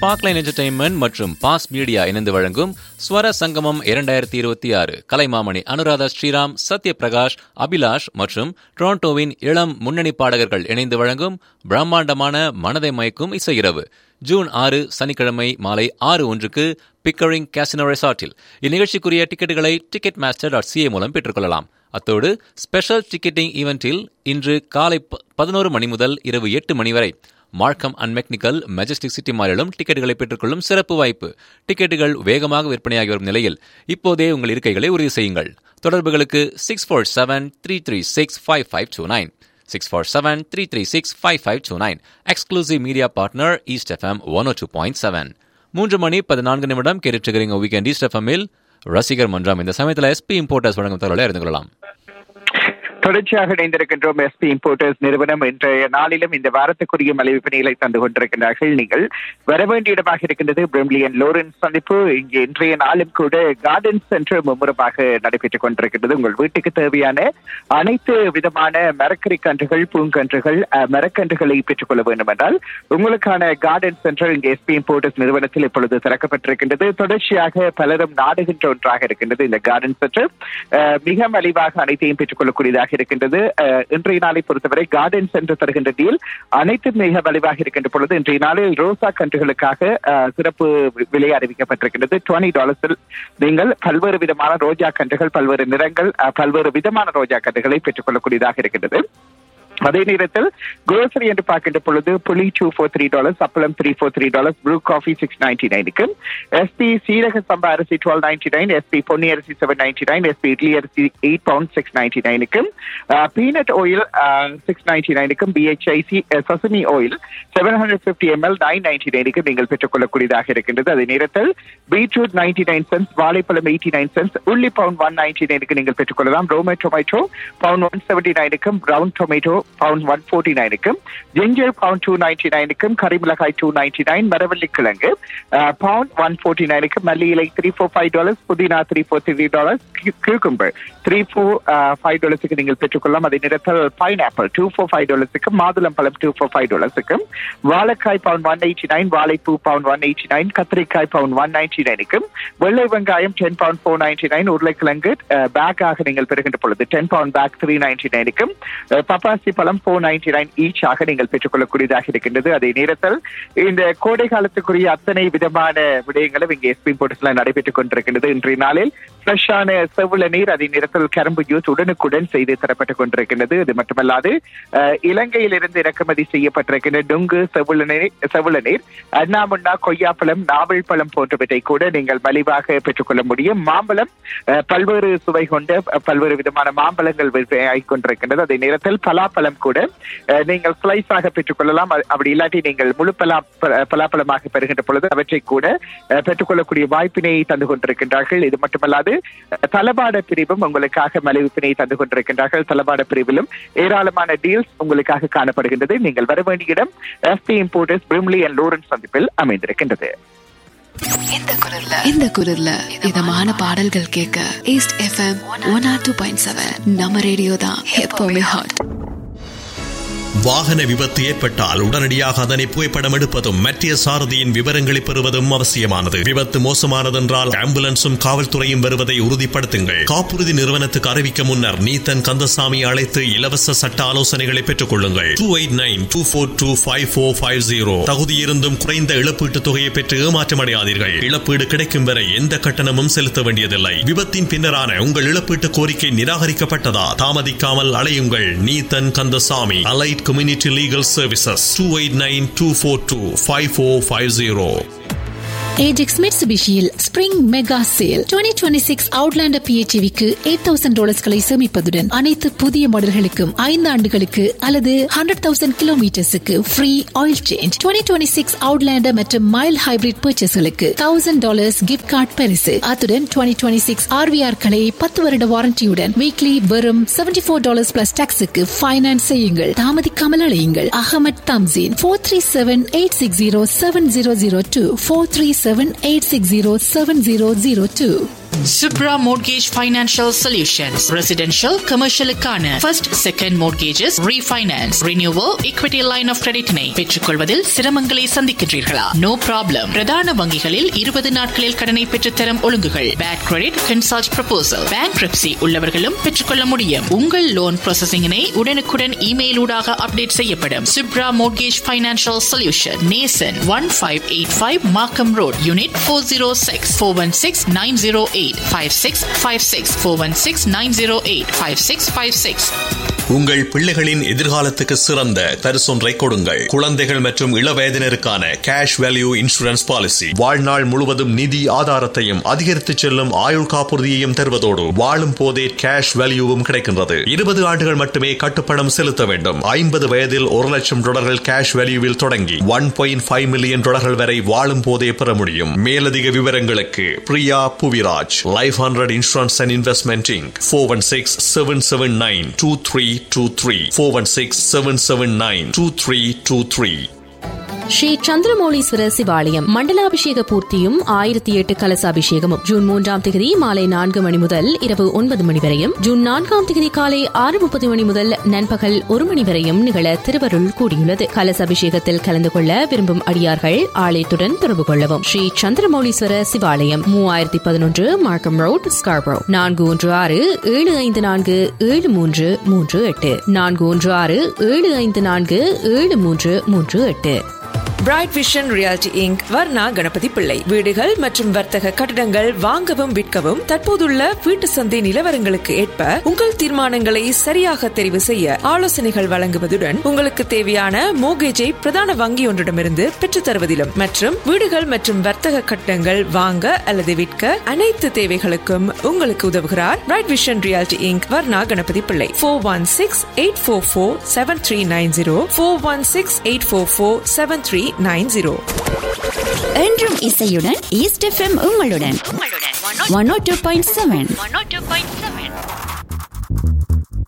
Sparkline Entertainment மற்றும் Pass Media இணைந்து வழங்கும் ஸ்வர சங்கமம் இரண்டாயிரத்தி இருபத்தி ஆறு கலைமாமணி அனுராதா ஸ்ரீராம் சத்யபிரகாஷ் அபிலாஷ் மற்றும் டொரண்டோவின் இளம் முன்னணி பாடகர்கள் இணைந்து வழங்கும் பிரம்மாண்டமான மனதை மயக்கும் இசை இரவு ஜூன் ஆறு சனிக்கிழமை மாலை ஆறு ஒன்றுக்கு பிக்கரிங் கேசினோ ரெசார்ட்டில் இந்நிகழ்ச்சிக்குரிய டிக்கெட்டுகளை டிக்கெட் மாஸ்டர் டாட் சிஏ மூலம் பெற்றுக்கொள்ளலாம் அத்தோடு ஸ்பெஷல் டிக்கெட்டிங் ஈவெண்டில் இன்று காலை பதினோரு மணி முதல் இரவு எட்டு மணி வரை Markham and McNicoll Majestic City மாலிலும் டிக்கெட்டுகளை பெற்றுக்கொள்ளும் சிறப்பு வாய்ப்பு டிக்கெட்டுகள் வேகமாக விற்பனையாகி வரும் நிலையில் இப்போதே உங்கள் இருக்கைகளை உறுதி செய்யுங்கள் தொடர்புகளுக்கு six four seven three three six five five two nine six four seven three three six five five two nine exclusive media partner East FM one O two point seven மூன்று மணி பதினான்கு நிமிடம் கேட்டுருக்கிறீங்க வீக்கெண்ட் ஈஸ்ட் எஃப்எம்மில் ரசிகர் மன்றம் இந்த சமயத்தில் SP importers வழங்கும் தகவலை அறிந்து கொள்ளலாம் தொடர்ச்சியாக இணைந்திருக்கின்றோம் எஸ்பி இம்போர்ட்டர்ஸ் நிறுவனம் இன்றைய நாளிலும் இந்த வாரத்துக்குரிய மலை விற்பனைகளை தந்து கொண்டிருக்கிறார்கள் நீங்கள் வர வேண்டிய இடமாக இருக்கின்றது பிரிம்லியன் லோரன்ஸ் சந்திப்பு இங்கே இன்றைய நாளும் கூட கார்டன் சென்டர் மும்முரமாக நடைபெற்றுக் கொண்டிருக்கின்றது உங்கள் வீட்டுக்கு தேவையான அனைத்து விதமான மரக்கறி கன்றுகள் பூங்கன்றுகள் மரக்கன்றுகளை பெற்றுக்கொள்ள வேண்டும் என்றால் உங்களுக்கான கார்டன் சென்டர் இங்கே எஸ்பி இம்போர்ட்டர்ஸ் நிறுவனத்தில் இப்பொழுது திறக்கப்பட்டிருக்கின்றது தொடர்ச்சியாக பலரும் நாடுகின்ற ஒன்றாக இருக்கின்றது இந்த கார்டன் சென்டர் மிக மலிவாக அனைத்தையும் பெற்றுக்கொள்ளக்கூடியதாக இருக்கின்றது இன்றைய நாளை பொறுத்தவரை கார்டன் சென்று தருகின்ற டீல் அனைத்தும் மிக மலிவாக இருக்கின்ற பொழுது இன்றைய நாளில் ரோசா கன்றுகளுக்காக சிறப்பு விலை அறிவிக்கப்பட்டிருக்கின்றது டுவெண்டி டாலர்ஸில் நீங்கள் பல்வேறு விதமான ரோஜா கன்றுகள் பல்வேறு நிறங்கள் பல்வேறு விதமான ரோஜா கன்றுகளை பெற்றுக்கொள்ளக்கூடியதாக இருக்கின்றது அதே நேரத்தில் குரோசரி என்று பார்க்கின்ற பொழுது புளி டூ ஃபோர் த்ரீ டாலர்ஸ் அப்பளம் three four three dollars Bru coffee six ninety நைனுக்கு எஸ்பி சீரக சம்பா அரிசி twelve ninety nine SP Ponni அரிசி seven ninety nine SP idli அரிசி எயிட் பவுண்ட் சிக்ஸ் நைன்டி நைனுக்கு பீனட் ஆயில் சிக்ஸ் நைன்டி நைனுக்கும் PHIC sesame oil seven hundred fifty ML nine ninety நைனுக்கு நீங்கள் பெற்றுக்கொள்ளக்கூடியதாக இருக்கின்றது அதே நேரத்தில் பீட்ரூட் நைன்டி நைன் சென்ஸ் வாழைப்பழம் எயிட்டி நைன் சென்ஸ் உள்ளி பவுண்ட் ஒன் நைன்டி நைனுக்கு நீங்கள் பெற்றுக்கொள்ளலாம் roma tomato pound one seventy நைனுக்கும் brown tomato pound one forty நைனுக்கும் ஜிஞ்சர் பவுண்ட் டூ நைன்டி நைனுக்கும் கரிமிளகாய் டூ நைன்டி நைன் மரவள்ளி கிழங்கு பவுண்ட் ஒன் ஃபோர்ட்டி நைனுக்கு மல்லி இலை த்ரீ ஃபோர் ஃபைவ் டாலர்ஸ் புதினா three four three dollars cucumber three four five டாலர்ஸுக்கு நீங்கள் பெற்றுக்கொள்ளலாம் அதே நேரத்தில் pineapple two four five டாலர்ஸுக்கு மாதுளம் பழம் டூ ஃபோர் ஃபைவ் டாலர்ஸுக்கும் வாழைக்காய் பவுண்ட் ஒன் எயிட்டி நைன் வாழைப்பூ பவுண்ட் ஒன் எயிட்டி நைன் கத்திரிக்காய் பவுண்ட் ஒன் நைன்டி நைனுக்கும் வெள்ளை வெங்காயம் ten pound four ninety nine உருளைக்கிழங்கு பேக்காக நீங்கள் பெறுகின்ற பொழுது ten pound pack three ninety நைனுக்கும் பப்பாசி பழம் ஃபோர் நைன்டி நைன் ஈச்சாக நீங்கள் பெற்றுக்கொள்ளக்கூடியதாக இருக்கின்றது அதே நேரத்தில் இந்த கோடை காலத்துக்குரிய அத்தனை விதமான விடயங்களும் இங்கே எஸ்பி போர்ட்ஸ்ல நடைபெற்றுக் கொண்டிருக்கின்றது இன்றைய நாளில் ஃப்ரெஷ்ஷான செவ்வள நீர் அதே நேரத்தில் கரும்பு ஜூஸ் உடனுக்குடன் செய்து தரப்பட்டுக் கொண்டிருக்கின்றது இது மட்டுமல்லாது இலங்கையிலிருந்து இறக்குமதி செய்யப்பட்டிருக்கின்ற டொங்கு செவ்வள நீர் செவ்வள நீர் அண்ணாமுன்னா கொய்யாப்பழம் நாவல் பழம் போன்றவற்றை கூட நீங்கள் மலிவாக பெற்றுக்கொள்ள முடியும் மாம்பழம் பல்வேறு சுவை கொண்ட பல்வேறு விதமான மாம்பழங்கள் ஆகிக் கொண்டிருக்கின்றது அதே நேரத்தில் பலாப்பழம் கூட நீங்கள் ஸ்லைஸாக பெற்றுக்கொள்ளலாம் அப்படி இல்லாட்டி நீங்கள் முழு பலா பலாப்பழமாக பெறுகின்ற பொழுது அவற்றை கூட பெற்றுக்கொள்ளக்கூடிய வாய்ப்பினை தந்து கொண்டிருக்கின்றார்கள் இது மட்டுமல்லாது தளபாட பிரிவும் உங்களுக்காக மலிவிப்பினை தந்து கொண்டிருக்கின்றார்கள் தளபாட பிரிவிலும் ஏராளமான டீல்ஸ் உங்களுக்காக காணப்படுகின்றது நீங்கள் வர வேண்டிய இடம் FT Importers Brimley and Lawrence சந்திப்பில் அமைந்திருக்கின்றது இந்த குரல்ல இதமான பாடல்கள் கேட்க East FM one O two point seven நம்ம ரேடியோ தான் எப்பவுமே ஹாட் வாகன விபத்து ஏற்பட்டால் உடனடியாக அதனை புகைப்படம் எடுப்பதும் மத்திய சாரதியின் விவரங்களை பெறுவதும் அவசியமானது விபத்து மோசமானதென்றால் ஆம்புலன்ஸும் காவல்துறையும் வருவதை உறுதிப்படுத்துங்கள் காப்புறுதி நிறுவனத்துக்கு அறிவிக்க முன்னர் நீத்தன் கந்தசாமி அழைத்து இலவச சட்ட ஆலோசனைகளை பெற்றுக் கொள்ளுங்கள் two eight nine two four two five four five zero தகுதியிருந்தும் குறைந்த இழப்பீட்டுத் தொகையை பெற்று ஏமாற்றமடையாதீர்கள் இழப்பீடு கிடைக்கும் வரை எந்த கட்டணமும் செலுத்த வேண்டியதில்லை விபத்தின் பின்னரான உங்கள் இழப்பீட்டு கோரிக்கை நிராகரிக்கப்பட்டதா தாமதிக்காமல் அலையுங்கள் Neethan Kandasamy allied Community Legal Services 289 242 5450. Ajax மிட்சுபிஷியில் spring mega sale twenty twenty six Outlander பிஹெச்விக்கு எயிட் தௌசண்ட் டாலர்ஸ்களை சேமிப்பதுடன் அனைத்து புதிய மாடல்களுக்கும் ஐந்து ஆண்டுகளுக்கு அல்லது ஹண்ட்ரட் தௌசண்ட் கிலோமீட்டர்ஸுக்கு free oil change twenty twenty six Outlander மற்றும் மைல் ஹைபிரிட் பர்ச்சேஸ்களுக்கு தௌசண்ட் டாலர்ஸ் கிஃப்ட் கார்டு பரிசு அத்துடன் டுவெண்ட்டி டுவெண்ட்டி சிக்ஸ் ஆர்விஆர்களை பத்து வருட வாரண்டியுடன் வீக்லி வெறும் செவன்டி ஃபோர் டாலர்ஸ் பிளஸ் டாக்ஸுக்கு ஃபைனான்ஸ் செய்யுங்கள் தாமதிக்காமல் அழையுங்கள் Ahamed Thamseen four three seven eight six zero seven zero zero two four three seven eight six zero seven zero zero two Subra Mortgage Financial Solutions. Residential, commercial-க்கான first, second mortgages, refinance, renewal, equity line of credit-னை பெற்றுக்கொள்வதில் சிரமங்களை சந்திக்கின்றீர்களா? No problem. பிரதான வங்கிகளில் 20 நாட்களில் கடனை பெற்றுத்தரும் ஒழுங்குகள். Bad credit, consult proposal. Bankruptcy உள்ளவர்களும் பெற்றுக்கொள்ள முடியும். உங்கள் லோன் ப்ராசஸிங்கினை உடனுக்குடன் இமெயில் ஊடாக அப்டேட் செய்யப்படும். Subra Mortgage Financial Solution. நேசன் 1585 Markham Road, Unit 406 416 908 5656 416 908 5656 உங்கள் பிள்ளைகளின் எதிர்காலத்துக்கு சிறந்த பரிசொன்றை கொடுங்கள் குழந்தைகள் மற்றும் இளவயதினருக்கான கேஷ் வேல்யூ இன்சூரன்ஸ் பாலிசி வாழ்நாள் முழுவதும் நிதி ஆதாரத்தையும் அதிகரித்து செல்லும் ஆயுள் காப்புறுதியையும் தருவதோடு வாழும் போதே கேஷ் வேல்யூவும் கிடைக்கின்றது இருபது ஆண்டுகள் மட்டுமே கட்டுப்பணம் செலுத்த வேண்டும் ஐம்பது வயதில் ஒரு லட்சம் டாலர்கள் கேஷ் வேல்யூவில் தொடங்கி ஒன் பாயிண்ட் ஃபைவ் மில்லியன் டாலர்கள் வரை வாழும் போதே பெற முடியும் மேலதிக விவரங்களுக்கு Priya Puviraj Life Hundred Insurance and Investment Inc four one six seven seven nine two three two three four one six seven seven nine two three two three Sri Chandramouleeswara Sivalayam மண்டலாபிஷேக பூர்த்தியும் ஆயிரத்தி எட்டு கலசாபிஷேகமும் ஜூன் மூன்றாம் தேதி மாலை நான்கு மணி முதல் இரவு ஒன்பது மணி வரையும் ஜூன் நான்காம் தேதி காலை ஆறு முப்பது மணி முதல் நண்பகல் ஒரு மணி வரையும் நிகழ திருவருள் கூடியுள்ளது கலசாபிஷேகத்தில் கலந்து கொள்ள விரும்பும் அடியார்கள் ஆலயத்துடன் தொடர்பு கொள்ளவும் ஸ்ரீ சந்திரமௌலீஸ்வர சிவாலயம் மூவாயிரத்தி பதினொன்று மார்க்கம் ரோட் ஸ்கார்பரோ நான்கு ஒன்று ஆறு ஏழு ஐந்து நான்கு ஏழு மூன்று மூன்று எட்டு நான்கு ஒன்று ஆறு ஏழு ஐந்து நான்கு ஏழு மூன்று மூன்று எட்டு Bright Vision Reality Inc Varna Ganapathy Pillai வீடுகள் மற்றும் வர்த்தக கட்டடங்கள் வாங்கவும் விற்கவும் தற்போதுள்ள வீட்டு சந்தை நிலவரங்களுக்கு ஏற்ப உங்கள் தீர்மானங்களை சரியாக தெரிவு செய்ய ஆலோசனைகள் வழங்குவதுடன் உங்களுக்கு தேவையான மோகேஜை பிரதான வங்கி ஒன்றிடமிருந்து பெற்றுத் தருவதிலும் மற்றும் வீடுகள் மற்றும் வர்த்தக கட்டடங்கள் வாங்க அல்லது விற்க அனைத்து தேவைகளுக்கும் உங்களுக்கு உதவுகிறார் Bright Vision Reality Inc Varna Ganapathy Pillai four one six eight four four seven three nine zero four one six eight four four seven three nine zero என்றும் இசையுடன் ஈஸ்ட் எஃப்எம் உங்களுடன் one O two point seven